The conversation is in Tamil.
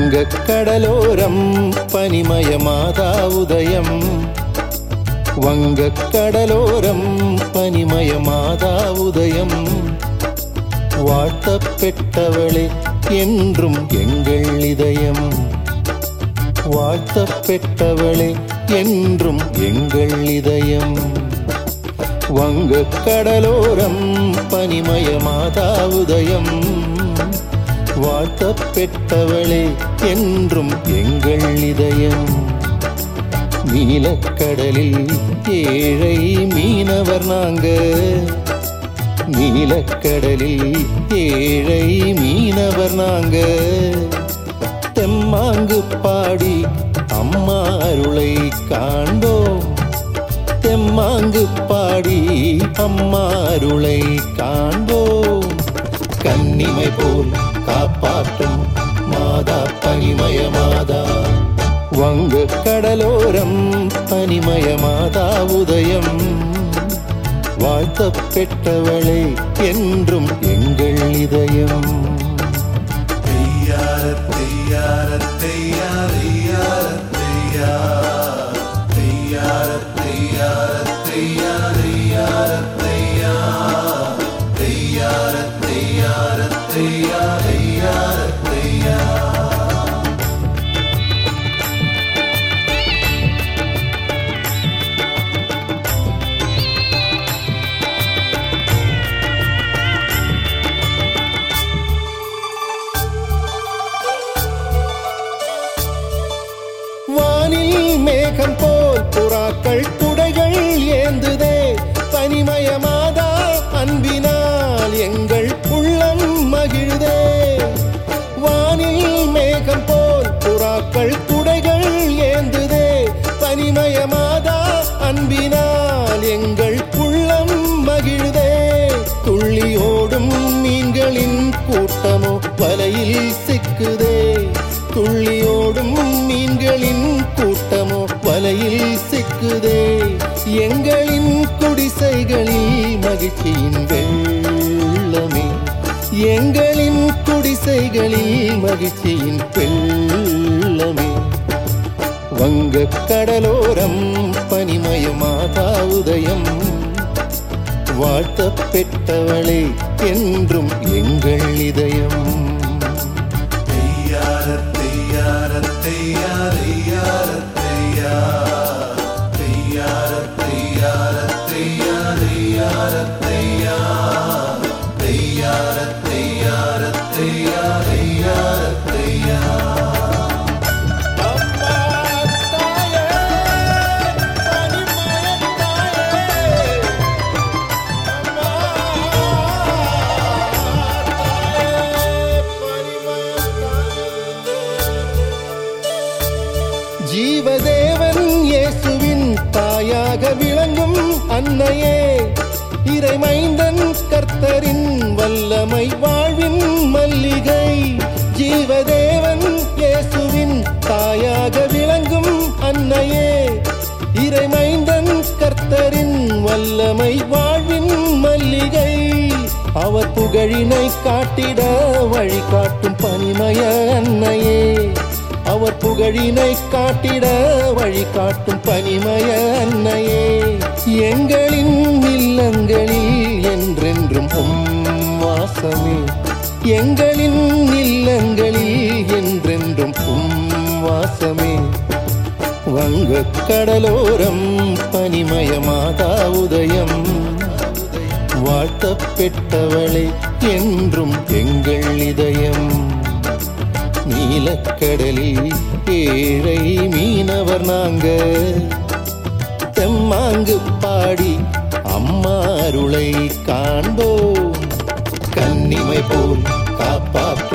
வங்கக் கடலோரம் பனிமய மாதா உதயம் வங்கக் கடலோரம் பனிமய மாதா உதயம் வாழ்த்தப் பெற்றவளே என்றும் எங்கள் இதயம் வாழ்த்தப் பெற்றவளே என்றும் எங்கள் இதயம் வங்கக் கடலோரம் பனிமய மாதா உதயம் வாழ்த்தப் பெற்றவளே என்றும் எங்கள் இதயம் நீலக்கடலில் ஏழை மீனவர் நாங்க நீலக்கடலில் ஏழை மீனவர் நாங்க தெம்மாங்கு பாடி அம்மா அருளை காண்போம் தெம்மாங்கு பாடி அம்மா அருளை காண்போம் கன்னிமை போல் காப்பாற்றும் மாதா பனிமய மாதா வங்க கடலோரம் பனிமய மாதா உதயம் வாழ்த்தப் பெற்றவளே என்றும் எங்கள் இதயம் வானில் மேகம் போல் புறாக்கள் குடைகள் ஏந்துதே பனிமய மாதா அன்பினால் எங்கள் உள்ளம் மகிழுதே வானில் மேகம் போல் புறாக்கள் குடைகள் ஏந்துதே பனிமய மாதா அன்பினால் எங்கள் உள்ளம் மகிழுதே துள்ளி ஓடும் மீன்களின் கூட்டமோ வலையில் சிக்குதே துள்ளி ஓடும் மீன்களின் கூட்டமோ வலையில் சிக்குதே எங்களின் குடிசைகளில் மகிழ்ச்சியின் வெள்ளமே எங்களின் குடிசைகளில் மகிழ்ச்சியின் வெள்ளமே வங்கக் கடலோரம் பனிமய மாதா உதயம் வாழ்த்தப் பெற்றவளே என்றும் எங்கள் இதயம் ஜீவதேவன் இயேசுவின் தாயாக விளங்கும் அன்னையே இறைமைந்தன் கர்த்தரின் வல்லமை வாழ்வின் மல்லிகை ஜீவதேவன் இயேசுவின் தாயாக விளங்கும் அன்னையே இறைமைந்தன் கர்த்தரின் வல்லமை வாழ்வின் மல்லிகை அவர் புகழினை காட்டிட வழிகாட்டும் பனிமய அன்னையே அவர் புகழினை காட்டிட வழிகாட்டும் பனிமய அன்னையே எங்களின் இல்லங்களில் என்றென்றும் உம் வாசமே எங்களின் இல்லங்களில் என்றென்றும் உம் வாசமே வங்கக் கடலோரம் பனிமய மாதா உதயம் வாழ்த்தப் பெற்றவளே என்றும் எங்கள் இதயம் நீலக்கடலில் ஏழை மீனவர் நாங்க தெம்மாங்கு பாடி அம்மா அருளை காண்போம் கன்னிமை போல் காப்பாற்ற